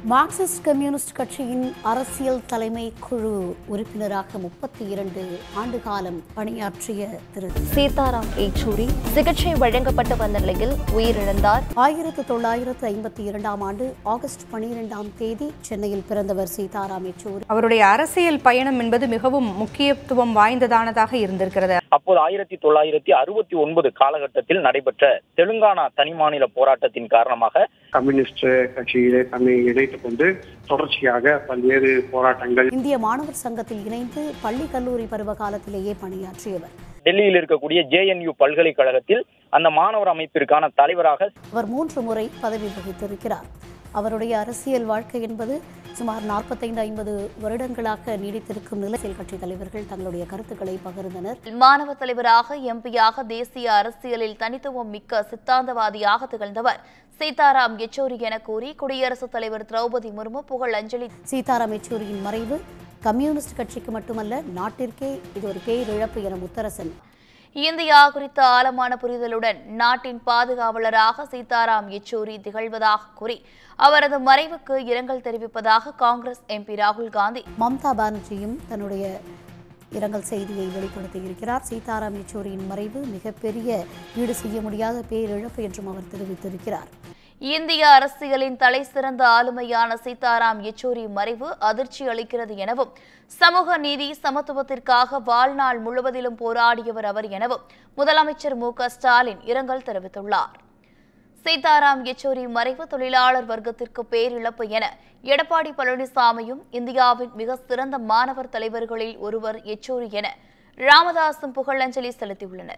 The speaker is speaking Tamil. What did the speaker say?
மார்க்சிஸ்ட் கம்யூனிஸ்ட் கட்சியின் அரசியல் தலைமை குழு உறுப்பினராக முப்பத்தி இரண்டு ஆண்டு காலம் பணியாற்றிய திரு சீதாராம் யெச்சூரி சிகிச்சை வழங்கப்பட்டு வந்த நிலையில் உயிரிழந்தார் ஆயிரத்து தொள்ளாயிரத்து ஐம்பத்தி இரண்டாம் ஆண்டு ஆகஸ்ட் பனிரெண்டாம் தேதி சென்னையில் பிறந்தவர் சீதாராம் யெச்சூரி அவருடைய அரசியல் பயணம் என்பது மிகவும் முக்கியத்துவம் வாய்ந்ததானதாக இருந்திருக்கிறது அப்போது ஆயிரத்தி தொள்ளாயிரத்தி அறுபத்தி ஒன்பது காலகட்டத்தில் நடைபெற்ற தெலுங்கானா தனிமாநில போராட்டத்தின் காரணமாக கம்யூனிஸ்ட் கட்சியிலே தன்னை இணைத்துக் கொண்டு தொடர்ச்சியாக பல்வேறு போராட்டங்கள் இந்திய மாணவர் சங்கத்தில் இணைந்து பள்ளி கல்லூரி பருவ காலத்திலேயே பணியாற்றியவர் டெல்லியில் இருக்கக்கூடிய ஜேஎன்யூ பல்கலைக்கழகத்தில் அந்த மாணவர் அமைப்பிற்கான தலைவராக அவர் மூன்று முறை பதவி வகித்திருக்கிறார் அவருடைய அரசியல் வாழ்க்கை என்பது சுமார் நாற்பத்தைந்து ஐம்பது வருடங்களாக நீடித்திருக்கும் நிலையில் கட்சித் தலைவர்கள் தங்களுடைய கருத்துக்களை பகிர்ந்தனர் மாணவ தலைவராக எம்பியாக தேசிய அரசியலில் தனித்துவம் மிக்க சித்தாந்தவாதியாக திகழ்ந்தவர் சீதாராம் யெச்சூரி என கூறி குடியரசுத் தலைவர் திரௌபதி முர்மு புகழ் அஞ்சலி சீதாராம் யெச்சூரியின் மறைவு கம்யூனிஸ்ட் கட்சிக்கு மட்டுமல்ல நாட்டிற்கே இது ஒரு பேரிழப்பு என முத்தரசன் இந்தியா குறித்த ஆழமான புரிதலுடன் நாட்டின் பாதுகாவலராக சீதாராம் யெச்சூரி திகழ்வதாக கூறி அவரது மறைவுக்கு இரங்கல் தெரிவிப்பதாக காங்கிரஸ் எம்பி ராகுல் காந்தி மம்தா பானர்ஜியும் தன்னுடைய இரங்கல் செய்தியை வெளிப்படுத்தியிருக்கிறார் சீதாராம் யெச்சூரியின் மறைவு மிகப்பெரிய ஈடு செய்ய முடியாத பேரிழப்பு என்றும் அவர் தெரிவித்திருக்கிறார் இந்திய அரசியலின் தலை சிறந்த ஆளுமையான சீதாராம் யெச்சூரி மறைவு அதிர்ச்சி அளிக்கிறது எனவும் சமூக நீதி சமத்துவத்திற்காக வாழ்நாள் முழுவதிலும் போராடியவர் அவர் எனவும் முதலமைச்சர் மு க ஸ்டாலின் இரங்கல் தெரிவித்துள்ளார் சீதாராம் யெச்சூரி மறைவு தொழிலாளர் வர்க்கத்திற்கு பேரிழப்பு என எடப்பாடி பழனிசாமியும் இந்தியாவின் மிக சிறந்த மாணவர் தலைவர்களில் ஒருவர் யெச்சூரி என ராமதாசும் புகழஞ்சலி செலுத்தியுள்ளனர்